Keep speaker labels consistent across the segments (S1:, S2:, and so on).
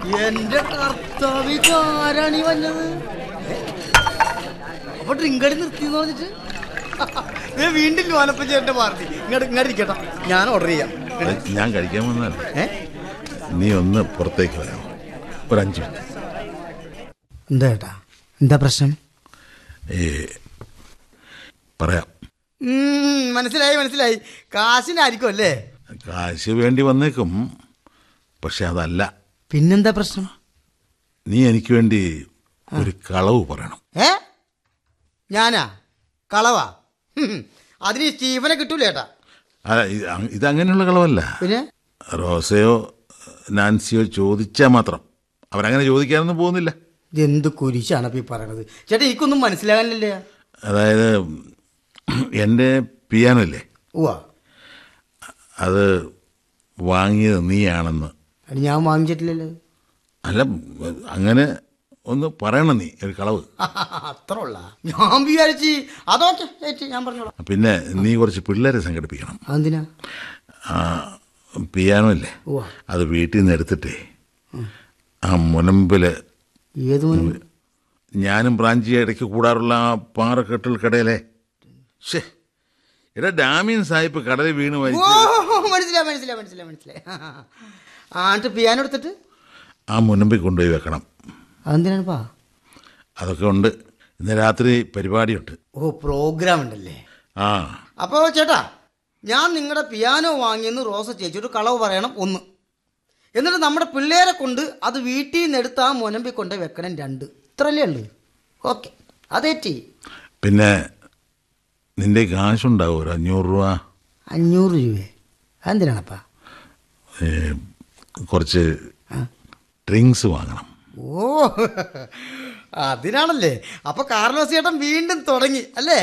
S1: എന്റെ കർത്താവ് ആരാണ് ഈ വന്നത് ഏ? അപ്പൊ ഡ്രിങ്കടി നിർത്തിന്ന് പറഞ്ഞിട്ട് ദേ വീണ്ടും ലോനപ്പൻ ചേട്ടന്റെ പാർട്ടി ഇങ്ങോട്ട് ഇങ്ങോട്ട് ഇരിക്കട്ടോ ഞാൻ ഓർഡർ ചെയ്യാം
S2: അത് ഞാൻ കഴിക്കാൻ വന്നാൽ
S1: ഏ
S2: നീ ഒന്ന് പുറത്തേക്ക് വരാമോ ഒരു അഞ്ച് മിനിറ്റ്
S1: എന്താ ഏട്ടാ എന്താ പ്രശ്നം
S2: ഏ പറയാം
S1: ഉം, മനസ്സിലായി മനസ്സിലായി കാശിനായിരിക്കും അല്ലേ
S2: കാശ് വേണ്ടി വന്നേക്കും പക്ഷെ അതല്ല
S1: പിന്നെന്താ പ്രശ്നം
S2: നീ എനിക്ക് വേണ്ടി ഒരു കളവ് പറയണം
S1: ഏ ഞാനാ കളവാ ഹും, അതിന് ഈ സ്റ്റീഫനെ കിട്ടൂല ഏട്ടാ
S2: അല്ല, ഇത് അങ്- ഇതങ്ങനെയുള്ള കളവല്ല
S1: പിന്നെ
S2: റോസയോ നാൻസിയോ ചോദിച്ചാൽ മാത്രം അവരങ്ങനെ ചോദിക്കാനൊന്നും പോകുന്നില്ല
S1: ഇതെന്ത് കുരിശാണ് ഇപ്പൊ ഈ പറയണത് ചേട്ടാ എനിക്കൊന്നും മനസ്സിലാകാനില്ലേ
S2: അതായത് എൻ്റെ പിയാനോ ഇല്ലേ
S1: ഉവാ
S2: അത് വാങ്ങിയത് നീയാണെന്ന്
S1: അത് ഞാൻ വാങ്ങിച്ചിട്ടില്ലല്ലോ
S2: അല്ല അങ്ങനെ ഒന്ന് പറയണം നീ ഒരു കളവ്
S1: അത്ര ഉള്ള ഞാൻ വിചാരിച്ച് അതോക്കെ ഏറ്റ് ഞാൻ പറഞ്ഞോളാം
S2: പിന്നെ നീ കുറച്ച് പിള്ളേരെ സംഘടിപ്പിക്കണം
S1: അതെന്തിനാ
S2: ആ, പിയാനോ ഇല്ലേ
S1: ഉവ്വ.
S2: അത് വീട്ടിൽ നിന്ന് എടുത്തിട്ടേ ആ മുനമ്പില്
S1: ഏത് മുൻപ്
S2: ഞാനും ബ്രാഞ്ചി ഇടയ്ക്ക് കൂടാറുള്ള ആ പാറക്കെട്ടിൽ കടയിലെ ഷേ എടാ ഡാമിയൻ സാഹിബ് കടലിൽ വീണ്
S1: ഓ
S2: മരിച്ചു
S1: മനസ്സിലായി മനസ്സിലായി മനസ്സിലായി മനസ്സിലായി ആ എന്നിട്ട് പിയാനോ എടുത്തിട്ട്
S2: ആ മുനമ്പിൽ കൊണ്ടുപോയി വെക്കണം
S1: അതെന്തിനാണിപ്പാ
S2: അതൊക്കെ ഉണ്ട് ഇന്ന് രാത്രി പരിപാടിയുണ്ട്
S1: ഓ പ്രോഗ്രാം ഉണ്ടല്ലേ
S2: ആ
S1: അപ്പോൾ ചേട്ടാ ഞാൻ നിങ്ങളുടെ പിയാനോ വാങ്ങിയെന്ന് റോസ ചേച്ചിയോട് കളവ് പറയണം ഒന്ന് എന്നിട്ട് നമ്മുടെ പിള്ളേരെ കൊണ്ട് അത് വീട്ടിൽ നിന്ന് എടുത്ത് ആ മുനമ്പിൽ കൊണ്ട് വെക്കണം രണ്ട് ഇത്രല്ലേ ഉള്ളു ഓക്കെ അതേറ്റി
S2: പിന്നെ നിന്റെ കാശുണ്ടാവും ഒരു അഞ്ഞൂറ് രൂപ
S1: അഞ്ഞൂറ് രൂപ അതെന്തിനാണപ്പാ
S2: ഏ, കുറച്ച് ഡ്രിങ്ക്സ് വാങ്ങണം
S1: ഓ അതിനാണല്ലേ അപ്പൊ കാർലോസ് ചേട്ടൻ വീണ്ടും തുടങ്ങി അല്ലേ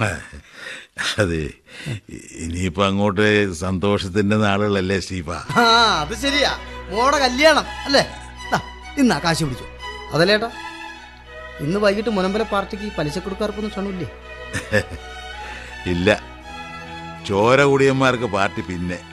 S2: അതെ ഇനിയിപ്പോൾ അങ്ങോട്ട് സന്തോഷത്തിൻ്റെ നാളുകളല്ലേ സ്റ്റീഫ
S1: ആ അത് ശരിയാ മോടെ കല്യാണം അല്ലേ ദാ, ഇന്നാ കാശ് പിടിച്ചു അതല്ലേ ഏട്ടാ ഇന്ന് വൈകിട്ട് മുനമ്പല പാർട്ടിക്ക് പലിശ കൊടുക്കാർക്കൊന്നും ക്ഷണമില്ലേ
S2: ഇല്ല ചോര കുടിയന്മാർക്ക് പാർട്ടി പിന്നെ